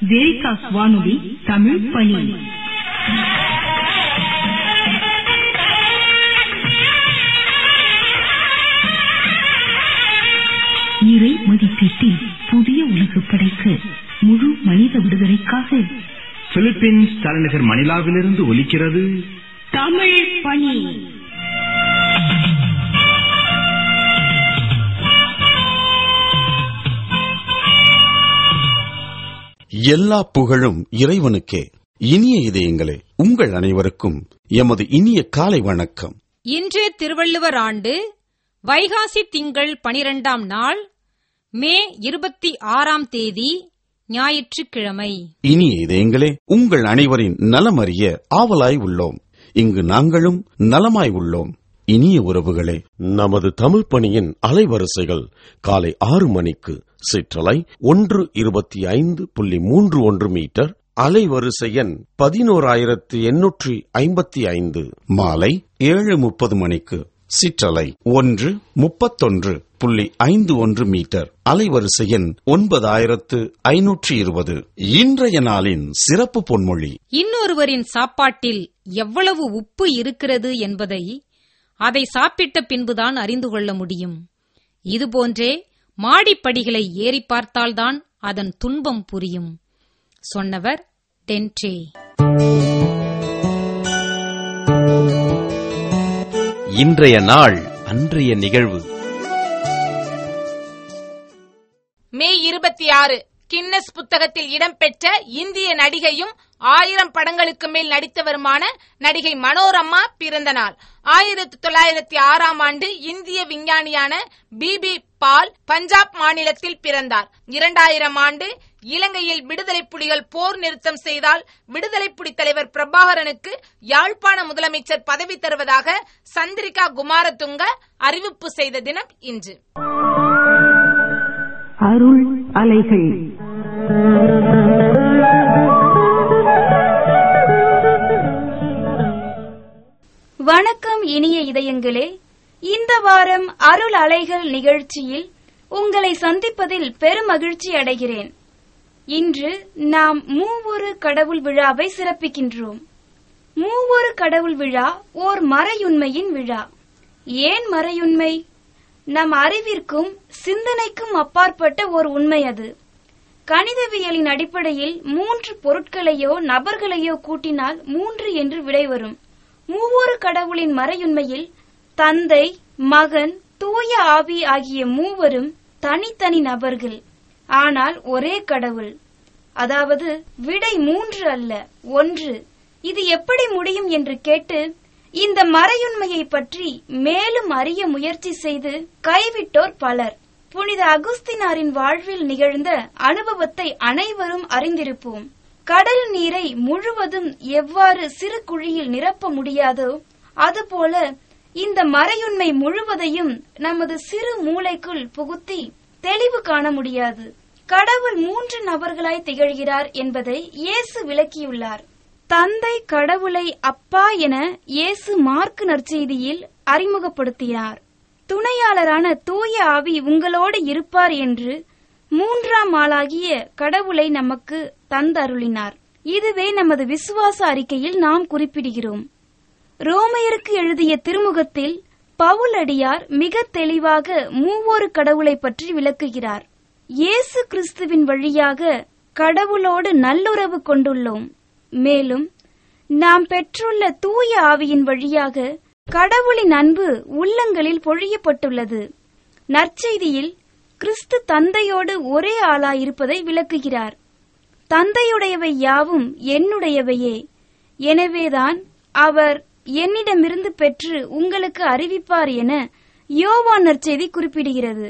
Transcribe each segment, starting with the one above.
வேரிகாஸ் வானொலி தமிழ் பணி இறை மதிப்பீட்டில் புதிய உலகு படைக்க முழு மனித விடுதலைக்காக பிலிப்பீன்ஸ் தலைநகர் மணிலாவிலிருந்து ஒலிக்கிறது தமிழ் பணி எல்லா புகழும் இறைவனுக்கே இனிய இதயங்களே உங்கள் அனைவருக்கும் எமது இனிய காலை வணக்கம் இன்று திருவள்ளுவர் ஆண்டு வைகாசி திங்கள் பனிரெண்டாம் நாள் மே இருபத்தி ஆறாம் தேதி ஞாயிற்றுக்கிழமை இனிய இதயங்களே உங்கள் அனைவரின் நலமறிய ஆவலாய் உள்ளோம் இங்கு நாங்களும் நலமாய் உள்ளோம் இனிய உறவுகளே நமது தமிழ் பணியின் அலைவரிசைகள் காலை ஆறு மணிக்கு சிற்றலை ஒன்று இருபத்தி ஐந்து புள்ளி மூன்று ஒன்று மீட்டர் அலைவரிசை எண் பதினோராயிரத்து எண்ணூற்றி ஐம்பத்தி ஐந்து மாலை ஏழு முப்பது மணிக்கு சிற்றலை ஒன்று முப்பத்தொன்று புள்ளி ஐந்து ஒன்று மீட்டர் அலைவரிசை எண் ஒன்பதாயிரத்து ஐநூற்றி இருபது இன்றைய நாளின் சிறப்பு பொன்மொழி இன்னொருவரின் சாப்பாட்டில் எவ்வளவு உப்பு இருக்கிறது என்பதை அதை சாப்பிட்ட பின்புதான் அறிந்து கொள்ள முடியும் இதுபோன்றே மாடிப்படிகளை ஏறி பார்த்தால்தான் அதன் துன்பம் புரியும் சொன்னவர் டென்டே இன்றைய நாள் அன்றைய நிகழ்வு மே இருபத்தி ஆறு கின்னஸ் புத்தகத்தில் இடம்பெற்ற இந்திய நடிகையும் ஆயிரம் படங்களுக்கு மேல் நடித்தவருமான நடிகை மனோரமா பிறந்த நாள் ஆயிரத்தி தொள்ளாயிரத்தி ஆறாம் ஆண்டு இந்திய விஞ்ஞானியான பிபி பால் பஞ்சாப் மாநிலத்தில் பிறந்தார் இரண்டாயிரம் ஆண்டு இலங்கையில் விடுதலை புலிகள் போர் நிறுத்தம் செய்தால் விடுதலை புலி தலைவர் பிரபாகரனுக்கு யாழ்ப்பாண முதலமைச்சர் பதவி தருவதாக சந்திரிகா குமாரதுங்க அறிவிப்பு செய்த தினம் இன்று அருள் அலைகள் வணக்கம் இனிய இதயங்களே இந்த வாரம் அருள் அலைகள் நிகழ்ச்சியில் உங்களை சந்திப்பதில் பெருமகிழ்ச்சி அடைகிறேன் இன்று நாம் மூவொரு கடவுள் விழாவை சிறப்பிக்கின்றோம் மூவொரு கடவுள் விழா ஓர் மறையுண்மையின் விழா ஏன் மறையுண்மை நம் அறிவிற்கும் சிந்தனைக்கும் அப்பாற்பட்ட ஓர் உண்மை அது கணிதவியலின் அடிப்படையில் மூன்று பொருட்களையோ நபர்களையோ கூட்டினால் மூன்று என்று விடை வரும் மூவொரு கடவுளின் மறையுண்மையில் தந்தை மகன் தூய ஆவி ஆகிய மூவரும் தனித்தனி நபர்கள் ஆனால் ஒரே கடவுள் அதாவது விடை மூன்று அல்ல ஒன்று இது எப்படி முடியும் என்று கேட்டு இந்த மறையுண்மையை பற்றி மேலும் அறிய முயற்சி செய்து கைவிட்டோர் பலர் புனித அகுஸ்தினாரின் வாழ்வில் நிகழ்ந்த அனுபவத்தை அனைவரும் அறிந்திருப்போம் கடல் நீரை முழுவதும் எவ்வாறு சிறு குழியில் நிரப்ப முடியாதோ அதுபோல இந்த மறையுண்மை முழுவதையும் நமது சிறு மூளைக்குள் புகுத்தி தெளிவு காண முடியாது கடவுள் மூன்று நபர்களாய் திகழ்கிறார் என்பதை இயேசு விளக்கியுள்ளார் தந்தை கடவுளை அப்பா என இயேசு மார்க்கு நற்செய்தியில் அறிமுகப்படுத்தினார் துணையாளரான தூய ஆவி உங்களோடு இருப்பார் என்று மூன்றாம் ஆளாகிய கடவுளை நமக்கு தந்தருளினார் இதுவே நமது விசுவாச அறிக்கையில் நாம் குறிப்பிடுகிறோம் ரோமையருக்கு எழுதிய திருமுகத்தில் பவுலடியார் மிக தெளிவாக மூவொரு கடவுளை பற்றி விளக்குகிறார் இயேசு கிறிஸ்துவின் வழியாக கடவுளோடு நல்லுறவு கொண்டுள்ளோம் மேலும் நாம் பெற்றுள்ள தூய ஆவியின் வழியாக கடவுளின் அன்பு உள்ளங்களில் பொழியப்பட்டுள்ளது நற்செய்தியில் கிறிஸ்து தந்தையோடு ஒரே ஆளாயிருப்பதை விளக்குகிறார் தந்தையுடையவை யாவும் என்னுடையவையே எனவேதான் அவர் என்னிடமிருந்து பெற்று உங்களுக்கு அறிவிப்பார் என யோவான் நற்செய்தி குறிப்பிடுகிறது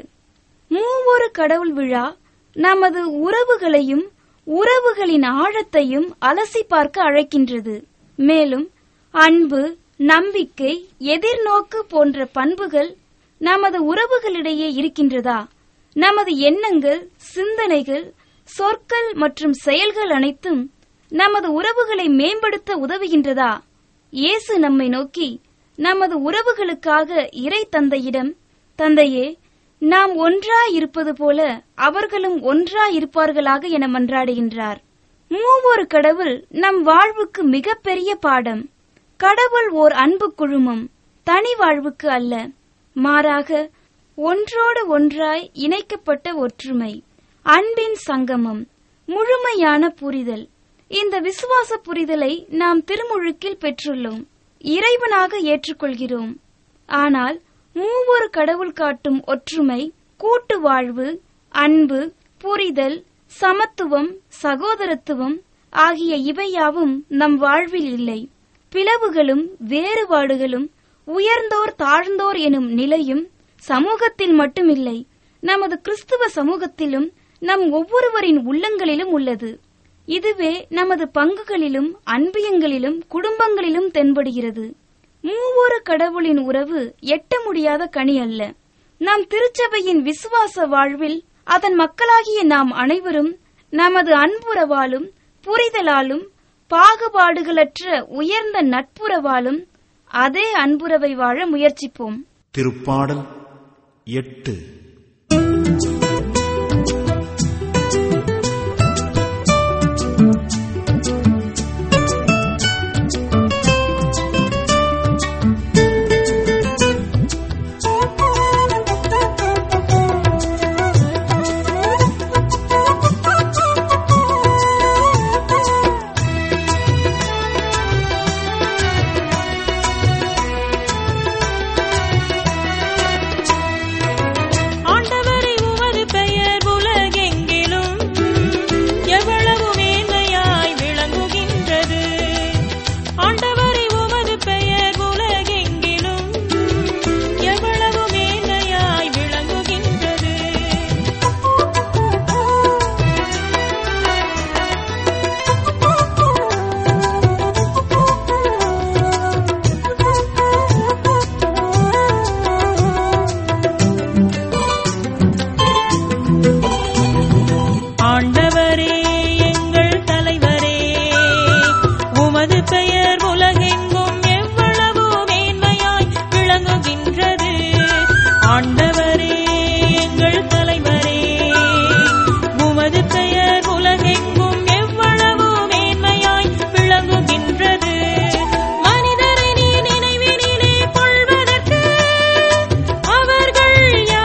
மூவொரு கடவுள் விழா நமது உறவுகளையும் உறவுகளின் ஆழத்தையும் அலசி பார்க்க அழைக்கின்றது மேலும் அன்பு நம்பிக்கை எதிர்நோக்கு போன்ற பண்புகள் நமது உறவுகளிடையே இருக்கின்றதா நமது எண்ணங்கள் சிந்தனைகள் சொற்கள் மற்றும் செயல்கள் அனைத்தும் நமது உறவுகளை மேம்படுத்த உதவுகின்றதா இயேசு நம்மை நோக்கி நமது உறவுகளுக்காக இறை தந்தையிடம் தந்தையே நாம் ஒன்றாய் இருப்பது போல அவர்களும் ஒன்றாய் இருப்பார்களாக என மன்றாடுகின்றார் மூவொரு கடவுள் நம் வாழ்வுக்கு மிகப்பெரிய பாடம் கடவுள் ஓர் அன்பு குழுமம் தனி வாழ்வுக்கு அல்ல மாறாக ஒன்றோடு ஒன்றாய் இணைக்கப்பட்ட ஒற்றுமை அன்பின் சங்கமம் முழுமையான புரிதல் இந்த விசுவாச புரிதலை நாம் திருமுழுக்கில் பெற்றுள்ளோம் இறைவனாக ஏற்றுக்கொள்கிறோம் ஆனால் மூவொரு கடவுள் காட்டும் ஒற்றுமை கூட்டு வாழ்வு அன்பு புரிதல் சமத்துவம் சகோதரத்துவம் ஆகிய இவையாவும் நம் வாழ்வில் இல்லை பிளவுகளும் வேறுபாடுகளும் உயர்ந்தோர் தாழ்ந்தோர் எனும் நிலையும் சமூகத்தில் மட்டுமில்லை நமது கிறிஸ்துவ சமூகத்திலும் நம் ஒவ்வொருவரின் உள்ளங்களிலும் உள்ளது இதுவே நமது பங்குகளிலும் அன்பியங்களிலும் குடும்பங்களிலும் தென்படுகிறது மூவொரு கடவுளின் உறவு எட்ட முடியாத கனி அல்ல நம் திருச்சபையின் விசுவாச வாழ்வில் அதன் மக்களாகிய நாம் அனைவரும் நமது அன்புறவாலும் புரிதலாலும் பாகுபாடுகளற்ற உயர்ந்த நட்புறவாலும் அதே அன்புறவை வாழ முயற்சிப்போம் திருப்பாடல் எட்டு ஆண்டவரை உமது பெயர் உலகெங்கிலும் எவ்வளவு மேன்மையாய் விளங்குகின்றது ஆண்டவரை உமது பெயர் உலகெங்கிலும் எவ்வளவு மேன்மையாய் விளங்குகின்றது ஆண்டவரே எங்கள் தலைவரே உமது பெயர் உலகெங்கும் எவ்வளவு மேன்மையாய் விளங்குகின்றது ஆண்டவரே எங்கள் தலைவரே உமது பெயர் உலகெங்கும் எவ்வளவு மேன்மையாய் விளங்குகின்றது மனிதரை நீ நினைவினிலே கொள்வதற்கு அவர்கள்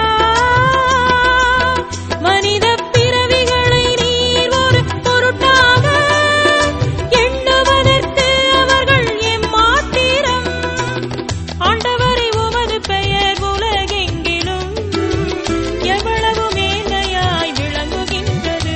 யார் மனித பிறவிகளை நீர் ஒரு பொருட்டாக எண்ணுவதற்கு அவர்கள் எம்மாத்திரம் ஆண்டவரை உமது பெயர் உலகெங்கிலும் எவ்வளவு மேன்மையாய் விளங்குகின்றது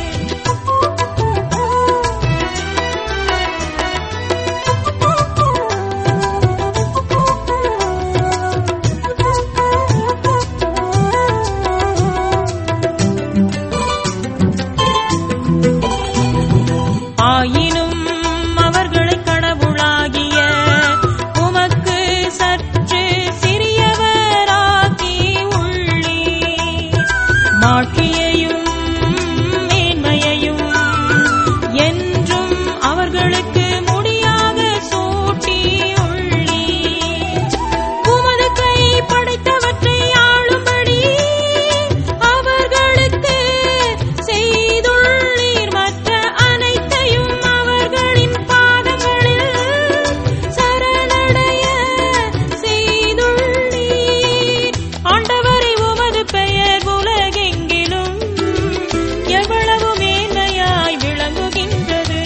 ஆயினும் அவர்களை கடவுளாகிய உமக்கு சற்று சிறியவராக்கி உள்ளி மாட்சியையும் மேன்மையையும் என்றும் அவர்களுக்கு முடியாக சூட்டி உள்ளி உமது கை படைத்தவற்றை ஆளும்படி அவர்களுக்கு செய்துள்ளீர் மற்ற அனைத்தையும் அவர்களின் பாதங்களில் சரணடைய செய்துள்ளீர் ஆண்டவரை உமது பெயர் உலகெங்கிலும் எவ்வளவு மேன்மையாய் விளங்குகின்றது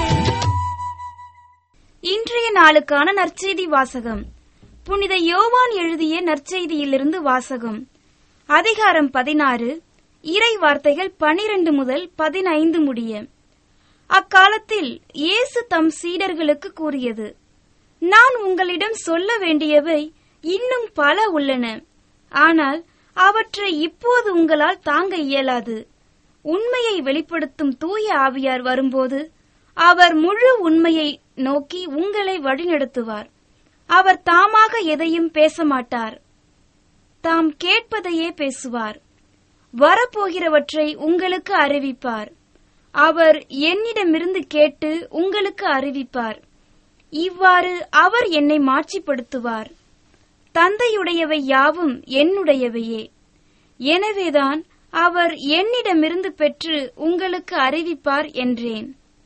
இன்றைய நாளுக்கான நற்செய்தி வாசகம் புனித யோவான் எழுதிய நற்செய்தியிலிருந்து வாசகம் அதிகாரம் பதினாறு இறை வார்த்தைகள் பனிரெண்டு முதல் பதினைந்து முடிய அக்காலத்தில் இயேசு தம் சீடர்களுக்கு கூறியது நான் உங்களிடம் சொல்ல வேண்டியவை இன்னும் பல உள்ளன ஆனால் அவற்றை இப்போது உங்களால் தாங்க இயலாது உண்மையை வெளிப்படுத்தும் தூய ஆவியார் வரும்போது அவர் முழு உண்மையை நோக்கி உங்களை வழிநடத்துவார் அவர் தாமாக எதையும் பேச மாட்டார் தாம் கேட்பதையே பேசுவார் வரப்போகிறவற்றை உங்களுக்கு அறிவிப்பார் அவர் என்னிடமிருந்து கேட்டு உங்களுக்கு அறிவிப்பார் இவ்வாறு அவர் என்னை மாட்சிப்படுத்துவார் தந்தையுடையவை யாவும் என்னுடையவையே எனவேதான் அவர் என்னிடமிருந்து பெற்று உங்களுக்கு அறிவிப்பார் என்றேன்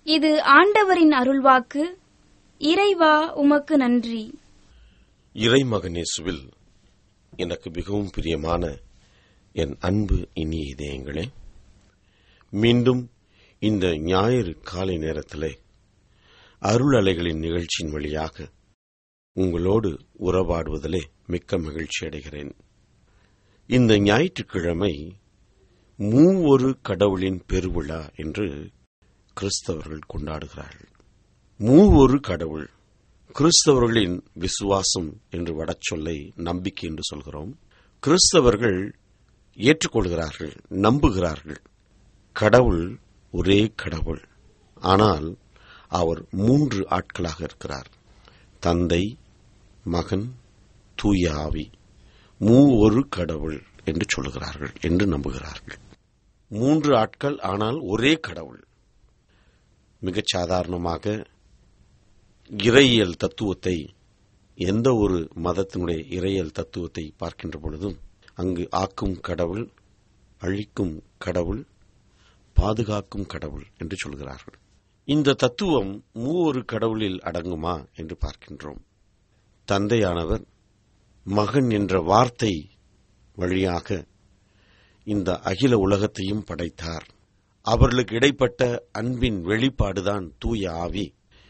இது ஆண்டவரின் அருள்வாக்கு இறைவா உமக்கு நன்றி இறைமகனேசுவில் எனக்கு மிகவும் பிரியமான என் அன்பு இனிய இதயங்களே மீண்டும் இந்த ஞாயிறு காலை நேரத்திலே அருள் அலைகளின் நிகழ்ச்சியின் வழியாக உங்களோடு உறவாடுவதிலே மிக்க மகிழ்ச்சி அடைகிறேன் இந்த ஞாயிற்றுக்கிழமை மூவொரு கடவுளின் பெருவிழா என்று கிறிஸ்தவர்கள் கொண்டாடுகிறார்கள் மூவொரு கடவுள் கிறிஸ்தவர்களின் விசுவாசம் என்று வடச்சொல்லை நம்பிக்கை என்று சொல்கிறோம் கிறிஸ்தவர்கள் ஏற்றுக்கொள்கிறார்கள் நம்புகிறார்கள் கடவுள் ஒரே கடவுள் ஆனால் அவர் மூன்று ஆட்களாக இருக்கிறார் தந்தை மகன் தூய ஆவி மூ ஒரு கடவுள் என்று சொல்லுகிறார்கள் என்று நம்புகிறார்கள் மூன்று ஆட்கள் ஆனால் ஒரே கடவுள் மிகச் சாதாரணமாக இறையியல் தத்துவத்தை எந்த ஒரு மதத்தினுடைய இறையியல் தத்துவத்தை பார்க்கின்ற பொழுதும் அங்கு ஆக்கும் கடவுள் அழிக்கும் கடவுள் பாதுகாக்கும் கடவுள் என்று சொல்கிறார்கள் இந்த தத்துவம் மூவொரு கடவுளில் அடங்குமா என்று பார்க்கின்றோம் தந்தையானவர் மகன் என்ற வார்த்தை வழியாக இந்த அகில உலகத்தையும் படைத்தார் அவர்களுக்கு இடைப்பட்ட அன்பின் வெளிப்பாடுதான் தூய ஆவி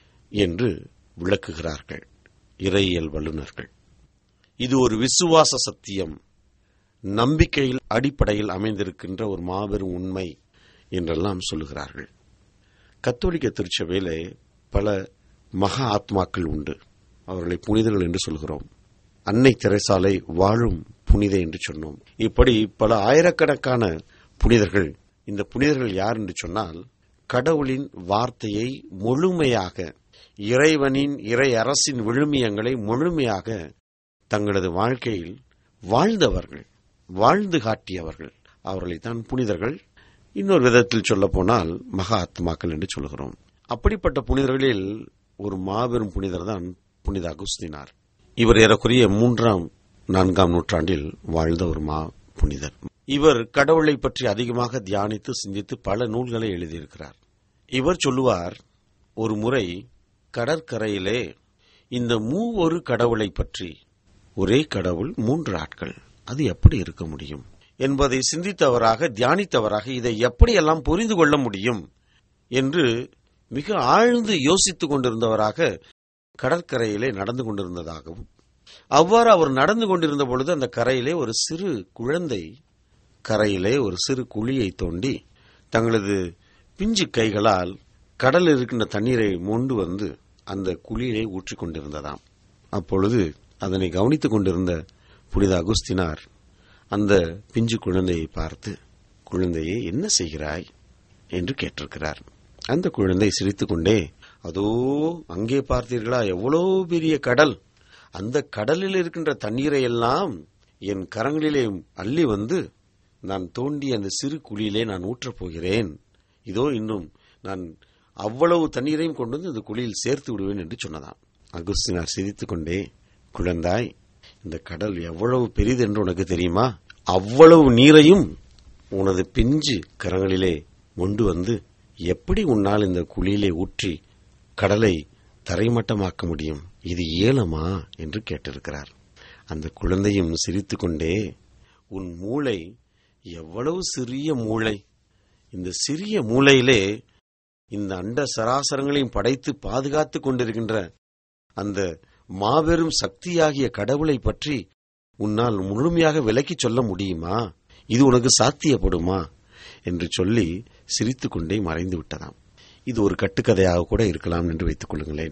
என்று விளக்குகிறார்கள் இறையியல் வல்லுநர்கள் இது ஒரு விசுவாச சத்தியம் நம்பிக்கையில் அடிப்படையில் அமைந்திருக்கின்ற ஒரு மாபெரும் உண்மை என்றெல்லாம் சொல்லுகிறார்கள் கத்தோலிக்க திருச்சபையிலே பல மகா ஆத்மாக்கள் உண்டு அவர்களை புனிதர்கள் என்று சொல்கிறோம் அன்னை திரைசாலை வாழும் புனித என்று சொன்னோம் இப்படி பல ஆயிரக்கணக்கான புனிதர்கள் இந்த புனிதர்கள் யார் என்று சொன்னால் கடவுளின் வார்த்தையை முழுமையாக இறைவனின் இறை அரசின் விழுமியங்களை முழுமையாக தங்களது வாழ்க்கையில் வாழ்ந்தவர்கள் வாழ்ந்து காட்டியவர்கள் அவர்களைத்தான் புனிதர்கள் இன்னொரு விதத்தில் சொல்ல போனால் மகா ஆத்மாக்கள் என்று சொல்கிறோம் அப்படிப்பட்ட புனிதர்களில் ஒரு மாபெரும் புனிதர் தான் புனித அகுஸ்தினார் இவர் ஏறக்குறைய மூன்றாம் நான்காம் நூற்றாண்டில் வாழ்ந்த ஒரு மா புனிதர் இவர் கடவுளை பற்றி அதிகமாக தியானித்து சிந்தித்து பல நூல்களை எழுதியிருக்கிறார் இவர் சொல்லுவார் ஒரு முறை கடற்கரையிலே இந்த மூவொரு கடவுளை பற்றி ஒரே கடவுள் மூன்று ஆட்கள் அது எப்படி இருக்க முடியும் என்பதை சிந்தித்தவராக தியானித்தவராக இதை எப்படியெல்லாம் புரிந்து கொள்ள முடியும் என்று மிக ஆழ்ந்து யோசித்துக் கொண்டிருந்தவராக கடற்கரையிலே நடந்து கொண்டிருந்ததாகவும் அவ்வாறு அவர் நடந்து கொண்டிருந்த பொழுது அந்த கரையிலே ஒரு சிறு குழந்தை கரையிலே ஒரு சிறு குழியை தோண்டி தங்களது பிஞ்சு கைகளால் கடலில் இருக்கின்ற தண்ணீரை மொண்டு வந்து அந்த குழியிலே ஊற்றிக் கொண்டிருந்ததாம் அப்பொழுது அதனை கவனித்துக் கொண்டிருந்த புனித அகுஸ்தினார் அந்த பிஞ்சு குழந்தையை பார்த்து குழந்தையே என்ன செய்கிறாய் என்று கேட்டிருக்கிறார் அந்த குழந்தை சிரித்துக்கொண்டே அதோ அங்கே பார்த்தீர்களா எவ்வளோ பெரிய கடல் அந்த கடலில் இருக்கின்ற தண்ணீரை எல்லாம் என் கரங்களிலே அள்ளி வந்து நான் தோண்டி அந்த சிறு குழியிலே நான் ஊற்றப் போகிறேன் இதோ இன்னும் நான் அவ்வளவு தண்ணீரையும் கொண்டு வந்து இந்த குழியில் சேர்த்து விடுவேன் என்று சொன்னதாம் அகுஸ்தினார் சிரித்துக் கொண்டே குழந்தாய் இந்த கடல் எவ்வளவு பெரிது என்று உனக்கு தெரியுமா அவ்வளவு நீரையும் உனது பிஞ்சு கரங்களிலே கொண்டு வந்து எப்படி உன்னால் இந்த குழியிலே ஊற்றி கடலை தரைமட்டமாக்க முடியும் இது இயலுமா என்று கேட்டிருக்கிறார் அந்த குழந்தையும் சிரித்துக்கொண்டே உன் மூளை எவ்வளவு சிறிய மூளை இந்த சிறிய மூளையிலே இந்த அண்ட சராசரங்களையும் படைத்து பாதுகாத்துக் கொண்டிருக்கின்ற அந்த மாபெரும் சக்தியாகிய கடவுளை பற்றி உன்னால் முழுமையாக விலக்கிச் சொல்ல முடியுமா இது உனக்கு சாத்தியப்படுமா என்று சொல்லி சிரித்துக்கொண்டே மறைந்து விட்டதாம் இது ஒரு கட்டுக்கதையாக கூட இருக்கலாம் என்று வைத்துக் கொள்ளுங்களேன்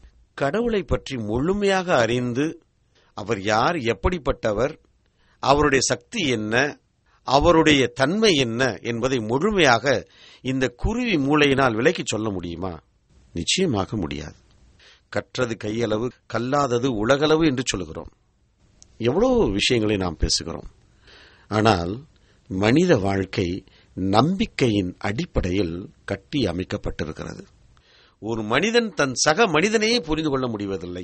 கடவுளை பற்றி முழுமையாக அறிந்து அவர் யார் எப்படிப்பட்டவர் அவருடைய சக்தி என்ன அவருடைய தன்மை என்ன என்பதை முழுமையாக இந்த குருவி மூளையினால் விலக்கிச் சொல்ல முடியுமா நிச்சயமாக முடியாது கற்றது கையளவு கல்லாதது உலகளவு என்று சொல்லுகிறோம் எவ்வளோ விஷயங்களை நாம் பேசுகிறோம் ஆனால் மனித வாழ்க்கை நம்பிக்கையின் அடிப்படையில் கட்டி அமைக்கப்பட்டிருக்கிறது ஒரு மனிதன் தன் சக மனிதனையே புரிந்து கொள்ள முடிவதில்லை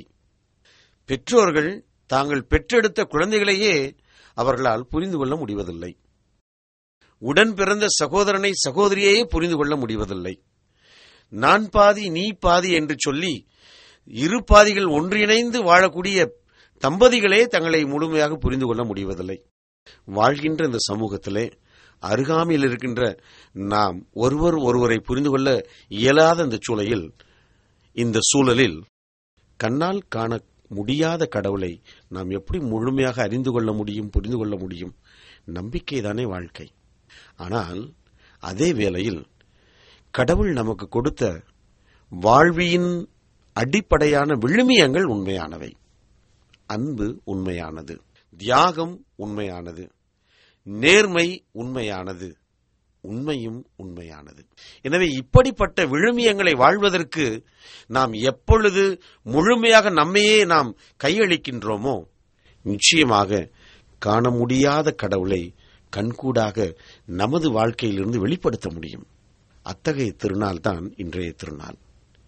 பெற்றோர்கள் தாங்கள் பெற்றெடுத்த குழந்தைகளையே அவர்களால் புரிந்து கொள்ள முடிவதில்லை உடன் பிறந்த சகோதரனை சகோதரியையே புரிந்து கொள்ள முடிவதில்லை நான் பாதி நீ பாதி என்று சொல்லி இரு பாதிகள் ஒன்றிணைந்து வாழக்கூடிய தம்பதிகளே தங்களை முழுமையாக புரிந்து கொள்ள முடிவதில்லை வாழ்கின்ற இந்த சமூகத்திலே அருகாமையில் இருக்கின்ற நாம் ஒருவர் ஒருவரை புரிந்து கொள்ள இயலாத இந்த சூழலில் இந்த சூழலில் கண்ணால் காண முடியாத கடவுளை நாம் எப்படி முழுமையாக அறிந்து கொள்ள முடியும் புரிந்து கொள்ள முடியும் நம்பிக்கைதானே வாழ்க்கை ஆனால் அதே வேளையில் கடவுள் நமக்கு கொடுத்த வாழ்வியின் அடிப்படையான விழுமியங்கள் உண்மையானவை அன்பு உண்மையானது தியாகம் உண்மையானது நேர்மை உண்மையானது உண்மையும் உண்மையானது எனவே இப்படிப்பட்ட விழுமியங்களை வாழ்வதற்கு நாம் எப்பொழுது முழுமையாக நம்மையே நாம் கையளிக்கின்றோமோ நிச்சயமாக காண முடியாத கடவுளை கண்கூடாக நமது வாழ்க்கையிலிருந்து வெளிப்படுத்த முடியும் அத்தகைய திருநாள் தான் இன்றைய திருநாள்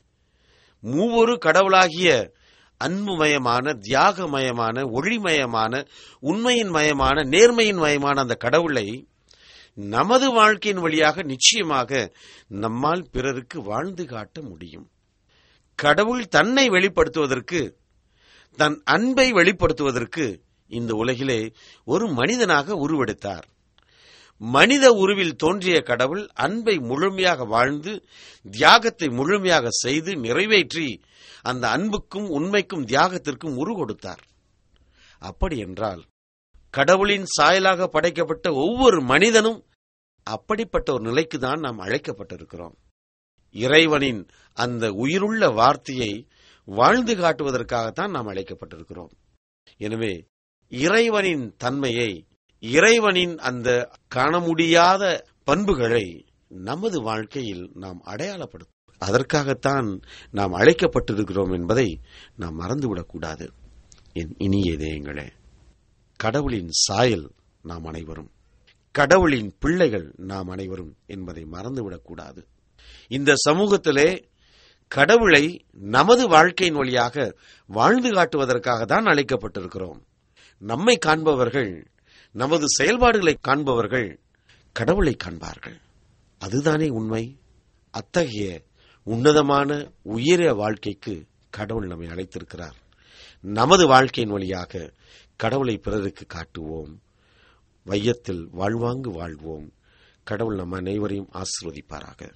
மூவொரு கடவுளாகிய அன்புமயமான தியாகமயமான ஒளிமயமான உண்மையின் மயமான நேர்மையின் மயமான அந்த கடவுளை நமது வாழ்க்கையின் வழியாக நிச்சயமாக நம்மால் பிறருக்கு வாழ்ந்து காட்ட முடியும் கடவுள் தன்னை வெளிப்படுத்துவதற்கு தன் அன்பை வெளிப்படுத்துவதற்கு இந்த உலகிலே ஒரு மனிதனாக உருவெடுத்தார் மனித உருவில் தோன்றிய கடவுள் அன்பை முழுமையாக வாழ்ந்து தியாகத்தை முழுமையாக செய்து நிறைவேற்றி அந்த அன்புக்கும் உண்மைக்கும் தியாகத்திற்கும் உரு கொடுத்தார் அப்படி என்றால் கடவுளின் சாயலாக படைக்கப்பட்ட ஒவ்வொரு மனிதனும் அப்படிப்பட்ட ஒரு நிலைக்கு தான் நாம் அழைக்கப்பட்டிருக்கிறோம் இறைவனின் அந்த உயிருள்ள வார்த்தையை வாழ்ந்து காட்டுவதற்காகத்தான் நாம் அழைக்கப்பட்டிருக்கிறோம் எனவே இறைவனின் தன்மையை இறைவனின் அந்த காண முடியாத பண்புகளை நமது வாழ்க்கையில் நாம் அடையாளப்படுத்தும் அதற்காகத்தான் நாம் அழைக்கப்பட்டிருக்கிறோம் என்பதை நாம் மறந்துவிடக்கூடாது என் இனிய இதயங்களே கடவுளின் சாயல் நாம் அனைவரும் கடவுளின் பிள்ளைகள் நாம் அனைவரும் என்பதை மறந்துவிடக்கூடாது இந்த சமூகத்திலே கடவுளை நமது வாழ்க்கையின் வழியாக வாழ்ந்து காட்டுவதற்காக தான் அழைக்கப்பட்டிருக்கிறோம் நம்மை காண்பவர்கள் நமது செயல்பாடுகளை காண்பவர்கள் கடவுளை காண்பார்கள் அதுதானே உண்மை அத்தகைய உன்னதமான உயரிய வாழ்க்கைக்கு கடவுள் நம்மை அழைத்திருக்கிறார் நமது வாழ்க்கையின் வழியாக கடவுளை பிறருக்கு காட்டுவோம் வையத்தில் வாழ்வாங்கு வாழ்வோம் கடவுள் நம் அனைவரையும் ஆசிர்வதிப்பாராக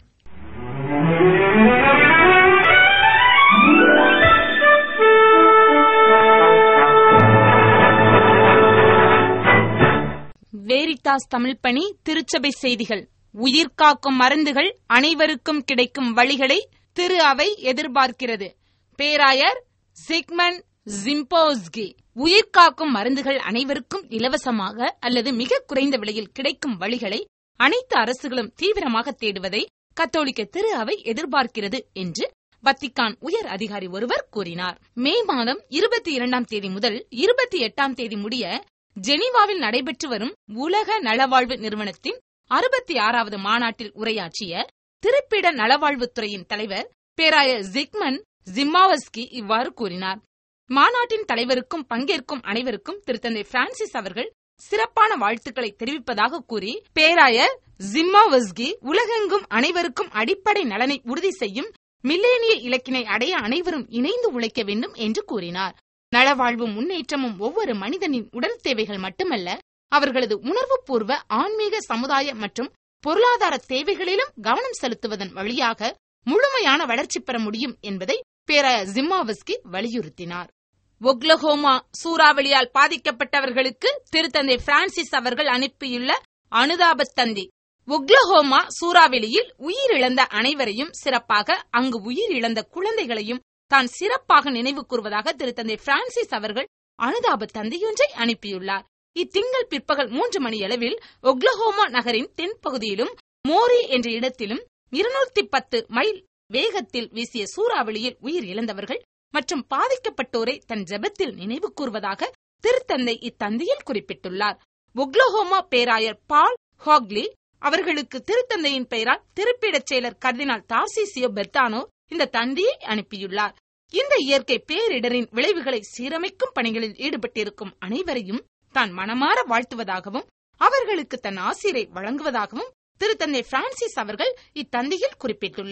வேரிட்டாஸ் தமிழ் பணி திருச்சபை செய்திகள் உயிர் காக்கும் மருந்துகள் அனைவருக்கும் கிடைக்கும் வழிகளை திரு அவை எதிர்பார்க்கிறது பேராயர் சிக்மன் ஜிம்போஸ்கி உயிர் காக்கும் மருந்துகள் அனைவருக்கும் இலவசமாக அல்லது மிக குறைந்த விலையில் கிடைக்கும் வழிகளை அனைத்து அரசுகளும் தீவிரமாக தேடுவதை கத்தோலிக்க திரு அவை எதிர்பார்க்கிறது என்று வத்திக்கான் உயர் அதிகாரி ஒருவர் கூறினார் மே மாதம் இருபத்தி இரண்டாம் தேதி முதல் இருபத்தி எட்டாம் தேதி முடிய ஜெனீவாவில் நடைபெற்று வரும் உலக நலவாழ்வு நிறுவனத்தின் அறுபத்தி ஆறாவது மாநாட்டில் உரையாற்றிய திருப்பிட நலவாழ்வுத்துறையின் தலைவர் பேராயர் ஜிக்மன் ஜிம்மாவஸ்கி இவ்வாறு கூறினார் மாநாட்டின் தலைவருக்கும் பங்கேற்கும் அனைவருக்கும் திருத்தந்தை பிரான்சிஸ் அவர்கள் சிறப்பான வாழ்த்துக்களை தெரிவிப்பதாக கூறி பேராயர் ஜிம்மாவஸ்கி உலகெங்கும் அனைவருக்கும் அடிப்படை நலனை உறுதி செய்யும் மில்லேனிய இலக்கினை அடைய அனைவரும் இணைந்து உழைக்க வேண்டும் என்று கூறினார் நலவாழ்வும் முன்னேற்றமும் ஒவ்வொரு மனிதனின் உடல் தேவைகள் மட்டுமல்ல அவர்களது உணர்வுபூர்வ ஆன்மீக சமுதாய மற்றும் பொருளாதார தேவைகளிலும் கவனம் செலுத்துவதன் வழியாக முழுமையான வளர்ச்சி பெற முடியும் என்பதை பேராயர் ஜிம்மாவஸ்கி வலியுறுத்தினார் ஒக்லஹோமா சூறாவளியால் பாதிக்கப்பட்டவர்களுக்கு திருத்தந்தை பிரான்சிஸ் அவர்கள் அனுப்பியுள்ள அனுதாப தந்தி ஒக்லஹோமா சூறாவளியில் உயிரிழந்த அனைவரையும் சிறப்பாக அங்கு உயிரிழந்த குழந்தைகளையும் தான் சிறப்பாக நினைவு கூறுவதாக திருத்தந்தை பிரான்சிஸ் அவர்கள் அனுதாப தந்தையொன்றை அனுப்பியுள்ளார் இத்திங்கள் பிற்பகல் மூன்று மணியளவில் ஒக்லஹோமா நகரின் தென்பகுதியிலும் மோரி என்ற இடத்திலும் இருநூத்தி பத்து மைல் வேகத்தில் வீசிய சூறாவளியில் உயிர் இழந்தவர்கள் மற்றும் பாதிக்கப்பட்டோரை தன் ஜெபத்தில் நினைவு கூர்வதாக திருத்தந்தை இத்தந்தையில் குறிப்பிட்டுள்ளார் ஒக்லஹோமா பேராயர் பால் ஹாக்லி அவர்களுக்கு திருத்தந்தையின் பெயரால் திருப்பிடச் செயலர் கர்தினால் தார்சிசியோ பெர்தானோ இந்த தந்தியை அனுப்பியுள்ளார் இந்த இயற்கை பேரிடரின் விளைவுகளை சீரமைக்கும் பணிகளில் ஈடுபட்டிருக்கும் அனைவரையும் தான் மனமாற வாழ்த்துவதாகவும் அவர்களுக்கு தன் ஆசிரை வழங்குவதாகவும் திருத்தந்தை பிரான்சிஸ் அவர்கள் இத்தந்தையில் குறிப்பிட்டுள்ளார்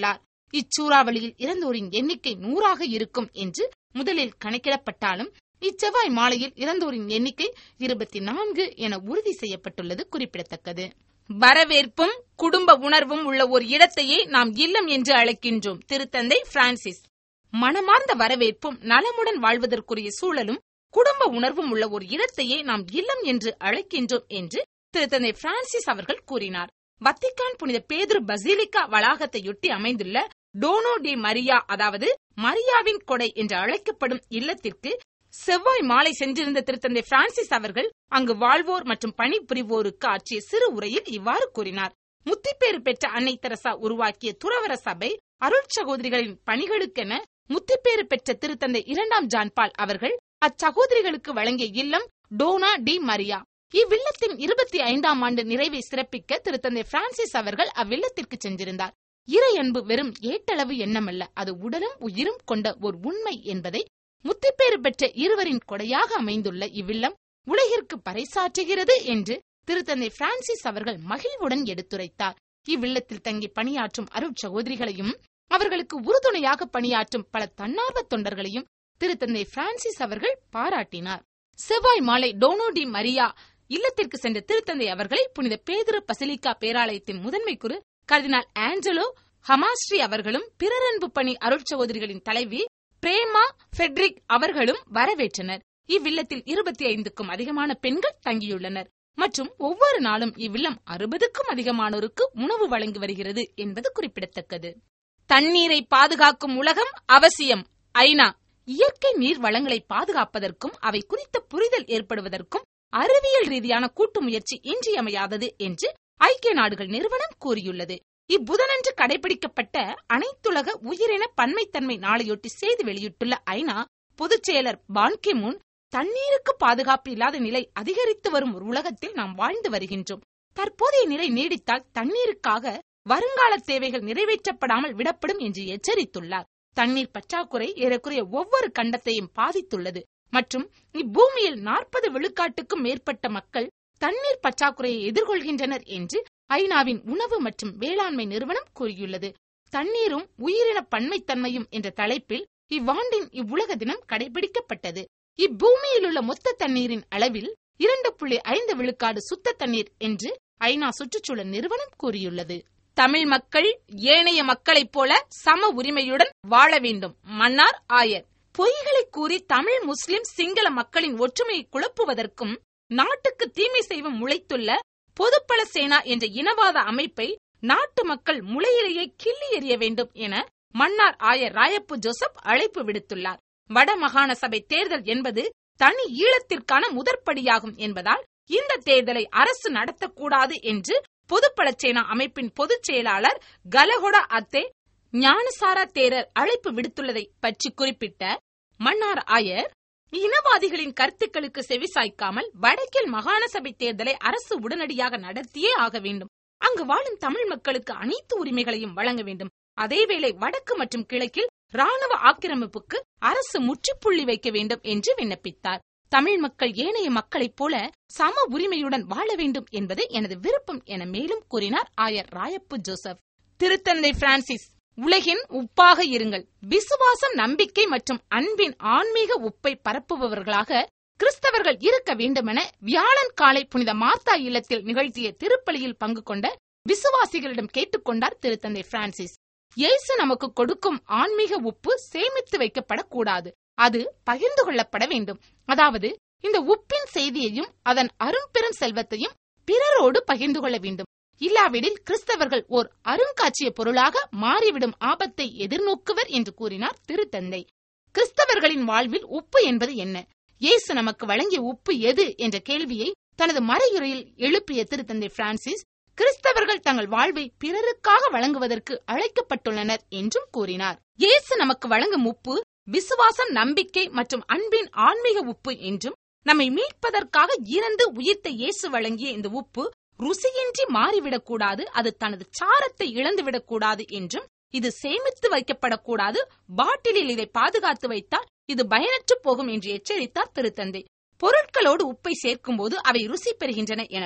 இச்சூறாவளியில் இறந்தோரின் எண்ணிக்கை நூறாக இருக்கும் என்று முதலில் கணக்கிடப்பட்டாலும் இச்செவ்வாய் மாலையில் இறந்தோரின் எண்ணிக்கை இருபத்தி நான்கு என உறுதி செய்யப்பட்டுள்ளது குறிப்பிடத்தக்கது வரவேற்பும் குடும்ப உணர்வும் உள்ள ஒரு இடத்தையே நாம் இல்லம் என்று அழைக்கின்றோம் திருத்தந்தை பிரான்சிஸ் மனமார்ந்த வரவேற்பும் நலமுடன் வாழ்வதற்குரிய சூழலும் குடும்ப உணர்வும் உள்ள ஒரு இடத்தையே நாம் இல்லம் என்று அழைக்கின்றோம் என்று திருத்தந்தை பிரான்சிஸ் அவர்கள் கூறினார் வத்திக்கான் புனித பேதுரு பசிலிக்கா வளாகத்தையொட்டி அமைந்துள்ள டோனோ டி மரியா அதாவது மரியாவின் கொடை என்று அழைக்கப்படும் இல்லத்திற்கு செவ்வாய் மாலை சென்றிருந்த திருத்தந்தை பிரான்சிஸ் அவர்கள் அங்கு வாழ்வோர் மற்றும் பணிபுரிவோருக்கு ஆற்றிய சிறு உரையில் இவ்வாறு கூறினார் முத்திப்பேறு பெற்ற அன்னை தெரசா உருவாக்கிய துறவர சபை அருட்சகோதரிகளின் பணிகளுக்கென முத்திப்பேறு பெற்ற திருத்தந்தை இரண்டாம் ஜான்பால் அவர்கள் அச்சகோதரிகளுக்கு வழங்கிய இல்லம் டோனா டி மரியா இவ்வில்லத்தின் இருபத்தி ஐந்தாம் ஆண்டு நிறைவை சிறப்பிக்க திருத்தந்தை பிரான்சிஸ் அவர்கள் அவ்வில்லத்திற்கு சென்றிருந்தார் இறை அன்பு வெறும் ஏட்டளவு எண்ணமல்ல அது உடலும் உயிரும் கொண்ட ஒரு உண்மை என்பதை முத்திப்பேறு பெற்ற இருவரின் கொடையாக அமைந்துள்ள இவ்வில்லம் உலகிற்கு பறைசாற்றுகிறது என்று திருத்தந்தை பிரான்சிஸ் அவர்கள் மகிழ்வுடன் எடுத்துரைத்தார் இவ்வில்லத்தில் தங்கி பணியாற்றும் அருட்சகோதரிகளையும் அவர்களுக்கு உறுதுணையாக பணியாற்றும் பல தன்னார்வ தொண்டர்களையும் திருத்தந்தை பிரான்சிஸ் அவர்கள் பாராட்டினார் செவ்வாய் மாலை டோனோடி மரியா இல்லத்திற்கு சென்ற திருத்தந்தை அவர்களை புனித பேதுரு பசிலிக்கா பேராலயத்தின் முதன்மை குரு கர்தினால் ஆஞ்சலோ ஹமாஸ்ரீ அவர்களும் பிறரன்பு பணி அருட்சகோதரிகளின் தலைவி பிரேமா ஃபெட்ரிக் அவர்களும் வரவேற்றனர் இவ்வில்லத்தில் இருபத்தி ஐந்துக்கும் அதிகமான பெண்கள் தங்கியுள்ளனர் மற்றும் ஒவ்வொரு நாளும் இவ்வில்லம் அறுபதுக்கும் அதிகமானோருக்கு உணவு வழங்கி வருகிறது என்பது குறிப்பிடத்தக்கது தண்ணீரை பாதுகாக்கும் உலகம் அவசியம் ஐநா இயற்கை நீர் வளங்களை பாதுகாப்பதற்கும் அவை குறித்த புரிதல் ஏற்படுவதற்கும் அறிவியல் ரீதியான கூட்டு முயற்சி இன்றியமையாதது என்று ஐக்கிய நாடுகள் நிறுவனம் கூறியுள்ளது இப்புதனன்று கடைபிடிக்கப்பட்ட அனைத்துலக உயிரின பன்மைத்தன்மை நாளையொட்டி செய்தி வெளியிட்டுள்ள ஐநா பொதுச் செயலர் பான்கி முன் தண்ணீருக்கு பாதுகாப்பு இல்லாத நிலை அதிகரித்து வரும் ஒரு உலகத்தில் நாம் வாழ்ந்து வருகின்றோம் தற்போதைய நிலை நீடித்தால் தண்ணீருக்காக வருங்கால தேவைகள் நிறைவேற்றப்படாமல் விடப்படும் என்று எச்சரித்துள்ளார் தண்ணீர் பற்றாக்குறை ஏறக்குறைய ஒவ்வொரு கண்டத்தையும் பாதித்துள்ளது மற்றும் இப்பூமியில் நாற்பது விழுக்காட்டுக்கும் மேற்பட்ட மக்கள் தண்ணீர் பற்றாக்குறையை எதிர்கொள்கின்றனர் என்று ஐநாவின் உணவு மற்றும் வேளாண்மை நிறுவனம் கூறியுள்ளது தண்ணீரும் உயிரின பன்மைத்தன்மையும் என்ற தலைப்பில் இவ்வாண்டின் இவ்வுலக தினம் கடைபிடிக்கப்பட்டது இப்பூமியில் உள்ள மொத்த தண்ணீரின் அளவில் இரண்டு புள்ளி ஐந்து விழுக்காடு சுத்த தண்ணீர் என்று ஐநா சுற்றுச்சூழல் நிறுவனம் கூறியுள்ளது தமிழ் மக்கள் ஏனைய மக்களைப் போல சம உரிமையுடன் வாழ வேண்டும் மன்னார் ஆயர் பொய்களை கூறி தமிழ் முஸ்லிம் சிங்கள மக்களின் ஒற்றுமையை குழப்புவதற்கும் நாட்டுக்கு தீமை செய்வும் முளைத்துள்ள பொதுப்பல சேனா என்ற இனவாத அமைப்பை நாட்டு மக்கள் முளையிலேயே கிள்ளி எறிய வேண்டும் என மன்னார் ஆயர் ராயப்பு ஜோசப் அழைப்பு விடுத்துள்ளார் வடமாகாண சபை தேர்தல் என்பது தனி ஈழத்திற்கான முதற்படியாகும் என்பதால் இந்த தேர்தலை அரசு நடத்தக்கூடாது என்று பொதுப்பலச்சேனா அமைப்பின் பொதுச் செயலாளர் கலகொட அத்தே ஞானசாரா தேரர் அழைப்பு விடுத்துள்ளதை பற்றி குறிப்பிட்ட மன்னார் ஆயர் இனவாதிகளின் கருத்துக்களுக்கு செவிசாய்க்காமல் வடக்கில் மாகாண சபை தேர்தலை அரசு உடனடியாக நடத்தியே ஆக வேண்டும் அங்கு வாழும் தமிழ் மக்களுக்கு அனைத்து உரிமைகளையும் வழங்க வேண்டும் அதேவேளை வடக்கு மற்றும் கிழக்கில் ராணுவ ஆக்கிரமிப்புக்கு அரசு முற்றுப்புள்ளி வைக்க வேண்டும் என்று விண்ணப்பித்தார் தமிழ் மக்கள் ஏனைய மக்களைப் போல சம உரிமையுடன் வாழ வேண்டும் என்பது எனது விருப்பம் என மேலும் கூறினார் ஆயர் ராயப்பு ஜோசப் திருத்தந்தை பிரான்சிஸ் உலகின் உப்பாக இருங்கள் விசுவாசம் நம்பிக்கை மற்றும் அன்பின் ஆன்மீக உப்பை பரப்புபவர்களாக கிறிஸ்தவர்கள் இருக்க வேண்டுமென வியாழன் காலை புனித மார்த்தா இல்லத்தில் நிகழ்த்திய திருப்பலியில் பங்கு கொண்ட விசுவாசிகளிடம் கேட்டுக்கொண்டார் திருத்தந்தை பிரான்சிஸ் இயேசு நமக்கு கொடுக்கும் ஆன்மீக உப்பு சேமித்து வைக்கப்படக்கூடாது அது பகிர்ந்து கொள்ளப்பட வேண்டும் அதாவது இந்த உப்பின் செய்தியையும் அதன் அரும்பெரும் செல்வத்தையும் பிறரோடு பகிர்ந்து கொள்ள வேண்டும் இல்லாவிடில் கிறிஸ்தவர்கள் ஓர் அருங்காட்சிய பொருளாக மாறிவிடும் ஆபத்தை எதிர்நோக்குவர் என்று கூறினார் திருத்தந்தை கிறிஸ்தவர்களின் வாழ்வில் உப்பு என்பது என்ன இயேசு நமக்கு வழங்கிய உப்பு எது என்ற கேள்வியை தனது மறையுறையில் எழுப்பிய திருத்தந்தை பிரான்சிஸ் கிறிஸ்தவர்கள் தங்கள் வாழ்வை பிறருக்காக வழங்குவதற்கு அழைக்கப்பட்டுள்ளனர் என்றும் கூறினார் இயேசு நமக்கு வழங்கும் உப்பு விசுவாசம் நம்பிக்கை மற்றும் அன்பின் ஆன்மீக உப்பு என்றும் நம்மை மீட்பதற்காக இறந்து உயிர்த்த இயேசு வழங்கிய இந்த உப்பு ருசியின்றி மாறிவிடக்கூடாது அது தனது சாரத்தை இழந்துவிடக்கூடாது என்றும் இது சேமித்து வைக்கப்படக்கூடாது பாட்டிலில் இதை பாதுகாத்து வைத்தால் இது பயனற்று போகும் என்று எச்சரித்தார் திருத்தந்தை பொருட்களோடு உப்பை சேர்க்கும் போது அவை ருசி பெறுகின்றன எனவும்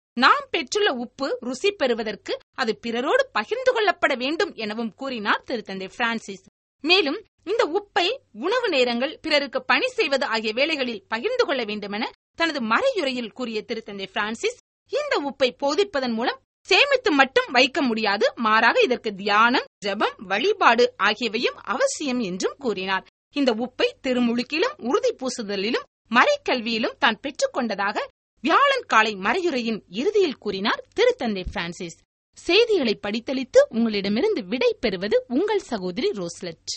நாம் பெற்றுள்ள உப்பு ருசி பெறுவதற்கு அது பிறரோடு பகிர்ந்து கொள்ளப்பட வேண்டும் எனவும் கூறினார் திருத்தந்தை பிரான்சிஸ் மேலும் இந்த உப்பை உணவு நேரங்கள் பிறருக்கு பணி செய்வது ஆகிய வேளைகளில் பகிர்ந்து கொள்ள வேண்டுமென தனது மறையுரையில் கூறிய திருத்தந்தை பிரான்சிஸ் இந்த உப்பை போதிப்பதன் மூலம் சேமித்து மட்டும் வைக்க முடியாது மாறாக இதற்கு தியானம் ஜெபம் வழிபாடு ஆகியவையும் அவசியம் என்றும் கூறினார் இந்த உப்பை திருமுழுக்கிலும் உறுதி பூசுதலிலும் மறைக்கல்வியிலும் தான் பெற்றுக் கொண்டதாக வியாழன் காலை மறையுரையின் இறுதியில் கூறினார் திருத்தந்தை பிரான்சிஸ் செய்திகளை படித்தளித்து உங்களிடமிருந்து விடை பெறுவது உங்கள் சகோதரி ரோஸ்லெட்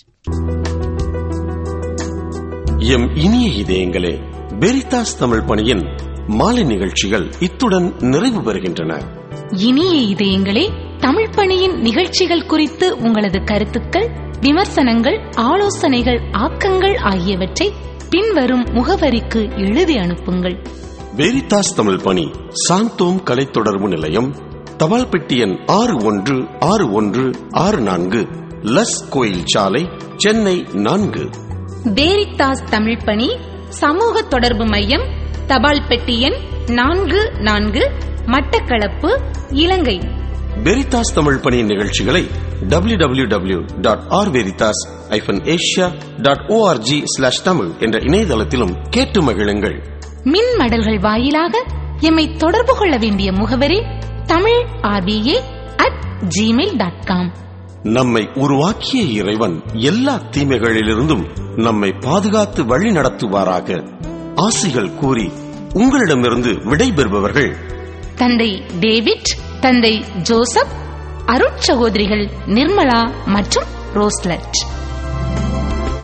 எம் இனிய இதயங்களே பெரிதாஸ் தமிழ் பணியின் மாலை நிகழ்ச்சிகள் இத்துடன் நிறைவு பெறுகின்றன இனிய இதயங்களே தமிழ் பணியின் நிகழ்ச்சிகள் குறித்து உங்களது கருத்துக்கள் விமர்சனங்கள் ஆலோசனைகள் ஆக்கங்கள் ஆகியவற்றை பின்வரும் முகவரிக்கு எழுதி அனுப்புங்கள் வெரிதாஸ் தமிழ் பணி சாந்தோம் கலை தொடர்பு நிலையம் தபால் பெட்டி எண் ஆறு ஒன்று ஆறு ஒன்று ஆறு நான்கு லஸ் கோயில் சாலை சென்னை நான்கு வேரித்தாஸ் தமிழ் பணி சமூக தொடர்பு மையம் தபால் பெட்டி எண் நான்கு நான்கு மட்டக்களப்பு இலங்கை வெரிதாஸ் தமிழ் பணியின் நிகழ்ச்சிகளை W W W dot R Veritas hyphen Asia dot O R G slash Tamil என்ற இணையதளத்திலும் கேட்டு மகிழுங்கள் மின் மடல்கள் வாயிலாக எம்மை தொடர்பு கொள்ள வேண்டிய முகவரி Tamil R P A at Gmail dot com நம்மை உருவாக்கிய இறைவன் எல்லா தீமைகளிலிருந்தும் நம்மை பாதுகாத்து வழி நடத்துவாராக ஆசிகள் கூறி உங்களிடமிருந்து விடைபெறுபவர்கள் தந்தை டேவிட் தந்தை ஜோசப் அருட்சகோதரிகள் நிர்மலா மற்றும் ரோஸ்லட்